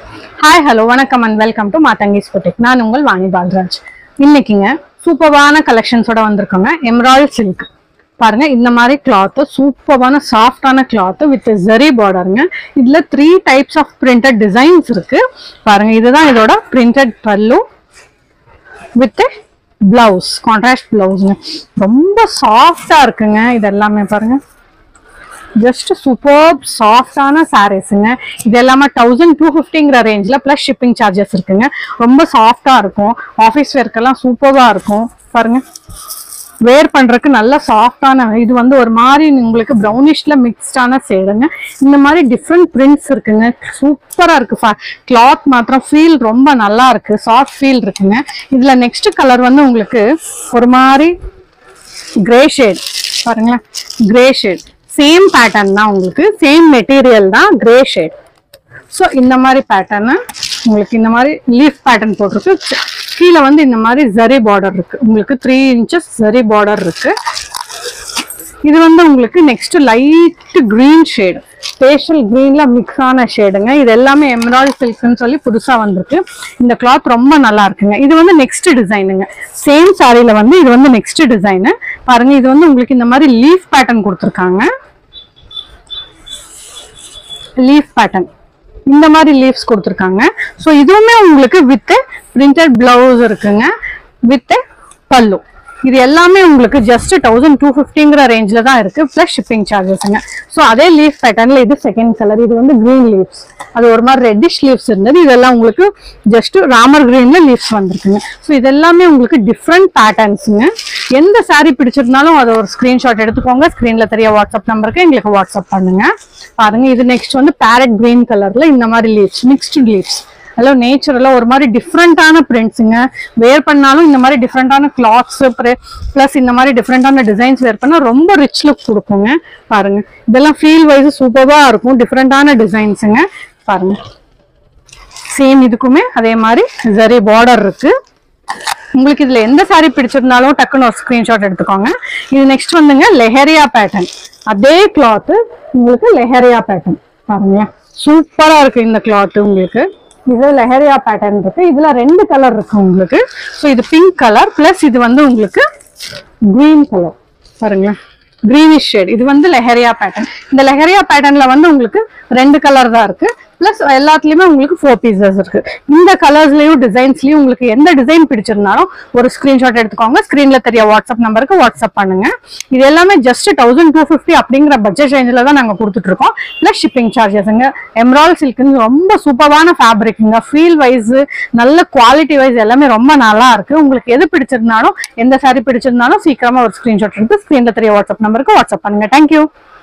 hi hello வணக்கம் and welcome to Mathangi's boutique நான் உங்கள் வாணி பால்ராஜ் இன்னைக்குங்க சூப்பர்வான கலெக்ஷன்ஸோட வந்திருக்கோங்க எம்ராய்ட் சில்க் பாருங்க இந்த மாதிரி கிளாத் சூப்பர்வான சாஃப்டான கிளாத் வித் ஜெரி பார்டருங்க இதுல three types of printed designs இருக்கு பாருங்க இதுதான் இதோட பிரிண்டட் பல்லு வித் பிளவுஸ் கான்ட்ராஸ்ட் பிளவுஸ்ங்க ரொம்ப சாஃப்டா இருக்குங்க இது எல்லாமே பாருங்க ஜஸ்ட் சூப்பர் சாஃப்டான சாரீஸுங்க இது எல்லாமே தௌசண்ட் டூ ஃபிஃப்டிங்கிற ரேஞ்சில் ப்ளஸ் ஷிப்பிங் சார்ஜஸ் இருக்குங்க ரொம்ப சாஃப்டாக இருக்கும் ஆஃபீஸ் வேர்க்கெல்லாம் சூப்பராக இருக்கும் பாருங்க வேர் பண்றதுக்கு நல்ல சாஃப்டான இது வந்து ஒரு மாதிரி உங்களுக்கு ப்ரௌனிஷ்ல மிக்ஸ்டான சேடுங்க இந்த மாதிரி டிஃப்ரெண்ட் பிரிண்ட்ஸ் இருக்குங்க சூப்பரா இருக்கு கிளாத் மாத்திரம் ஃபீல் ரொம்ப நல்லா இருக்கு சாஃப்ட் ஃபீல் இருக்குங்க இதுல நெக்ஸ்ட் கலர் வந்து உங்களுக்கு ஒரு மாதிரி கிரே ஷேட் பாருங்களேன் கிரே ஷேட் சேம் பேட்டர்ன் தான் உங்களுக்கு சேம் மெட்டீரியல் தான் கிரே ஷேட் ஸோ இந்த மாதிரி பேட்டர்னு உங்களுக்கு இந்த மாதிரி லீஃப் பேட்டர்ன் போட்டிருக்கு சி- கீழே வந்து இந்த மாதிரி ஜரி பார்டர் இருக்கு உங்களுக்கு த்ரீ இன்ச்சஸ் ஜரி பார்டர் இருக்கு இது வந்து உங்களுக்கு நெக்ஸ்ட் லைட் கிரீன் ஷேடு ஃபேஷியல் கிரீன்ல மிக்ஸ் ஆன ஷேடுங்க இது எல்லாமே எம்ராய்டு சில்க்னு சொல்லி புதுசா வந்திருக்கு இந்த கிளாத் ரொம்ப நல்லா இருக்குங்க இது வந்து நெக்ஸ்ட் டிசைனுங்க சேம் சாரியில வந்து இது வந்து நெக்ஸ்ட் டிசைனு பாருங்க இது வந்து உங்களுக்கு இந்த மாதிரி லீஃப் பேட்டர்ன் கொடுத்துருக்காங்க லீஃப் பேட்டர்ன் இந்த மாதிரி லீவ்ஸ் கொடுத்துருக்காங்க ஸோ இதுவுமே உங்களுக்கு வித் பிரிண்டட் பிளவுஸ் இருக்குங்க வித் பல்லு இது எல்லாமே உங்களுக்கு ஜஸ்ட் தௌசண்ட் டூ ஃபிஃப்டிங்கிற ரேஞ்சில் தான் இருக்கு ப்ளஸ் ஷிப்பிங் சார்ஜஸ்ங்க ஸோ அதே லீஃப் பேட்டர்னில் இது செகண்ட் கலர் இது வந்து க்ரீன் லீவ்ஸ் அது ஒரு மாதிரி ரெட்டிஷ் லீவ்ஸ் இருந்தது இதெல்லாம் உங்களுக்கு ஜஸ்ட் ராமர் கிரீன்ல லீவ்ஸ் வந்திருக்குங்க ஸோ இது எல்லாமே உங்களுக்கு டிஃப்ரெண்ட் பேட்டர்ன்ஸுங்க எந்த saree பிடிச்சிருந்தாலும் அதை ஒரு ஸ்க்ரீன்ஷாட் எடுத்துக்கோங்க ஸ்க்ரீன்ல தெரிய வாட்ஸ்அப் நம்பருக்கு எங்களுக்கு வாட்ஸ்அப் பண்ணுங்க பாருங்க இது நெக்ஸ்ட் வந்து பேரட் கிரீன் கலர்ல இந்த மாதிரி லீவ்ஸ் மிக்ஸ்டு லீவ்ஸ் அதெல்லாம் நேச்சுரலா ஒரு மாதிரி டிஃப்ரெண்டான பிரிண்ட்ஸுங்க வேர் பண்ணாலும் இந்த மாதிரி டிஃப்ரெண்டான கிளாத்ஸ் ப்ளஸ் இந்த மாதிரி டிஃப்ரெண்டான டிசைன்ஸ் வேர் பண்ணா ரொம்ப ரிச் லுக் கொடுக்குங்க பாருங்க இதெல்லாம் ஃபீல் வைஸ் சூப்பரா இருக்கும் டிஃப்ரெண்டான டிசைன்ஸுங்க பாருங்க சேம் இதுக்குமே அதே மாதிரி ஜரி பார்டர் இருக்கு உங்களுக்கு இதுல எந்த saree பிடிச்சிருந்தாலும் டக்குன்னு ஒரு ஸ்கிரீன்ஷாட் எடுத்துக்கோங்க இது நெக்ஸ்ட் வந்துங்க லெஹரியா பேட்டர்ன் அதே கிளாத் உங்களுக்கு லெஹரியா பேட்டர்ன் பாருங்க சூப்பரா இருக்கு இந்த கிளாத் உங்களுக்கு இது லெஹரியா பேட்டர்ன் இருக்கு இதுல ரெண்டு கலர் இருக்கு உங்களுக்கு ஸோ இது பிங்க் கலர் பிளஸ் இது வந்து உங்களுக்கு green கலர் பாருங்க கிரீனிஷ் ஷேட் இது வந்து லெஹரியா பேட்டர்ன் இந்த லெஹரியா பேட்டர்ன்ல வந்து உங்களுக்கு ரெண்டு கலர் தான் இருக்கு பிளஸ் எல்லாத்துலயுமே உங்களுக்கு ஃபோர் பீசஸ் இருக்கு இந்த கலர்ஸ்லயும் டிசைன்ஸ்லயும் உங்களுக்கு எந்த டிசைன் பிடிச்சிருந்தாலும் ஒரு ஸ்கிரீன்ஷாட் எடுத்துக்கோங்க ஸ்கிரீன்ல தெரிய வாட்ஸ்அப் நம்பருக்கு வாட்ஸ்அப் பண்ணுங்க இது எல்லாமே ஜஸ்ட் தௌசண்ட் டூ ஃபிஃப்டி அப்படிங்கிற பட்ஜெட் ரேஞ்சில் தான் நாங்கள் கொடுத்துட்டு இருக்கோம் பிளஸ் ஷிப்பிங் சார்ஜஸ்ங்க எம்ரால் சில்க்னு ரொம்ப சூப்பரான ஃபேப்ரிக்குங்க ஃபீல் வைஸ் நல்ல குவாலிட்டி வைஸ் எல்லாமே ரொம்ப நல்லா இருக்கு உங்களுக்கு எது பிடிச்சிருந்தாலும் எந்த saree பிடிச்சிருந்தாலும் சீக்கிரமா ஒரு ஸ்கிரீன்ஷாட் எடுத்து ஸ்கிரீன்ல தெரிய வாட்ஸ்அப் நம்பருக்கு வாட்ஸ்அப் பண்ணுங்க தேங்க்யூ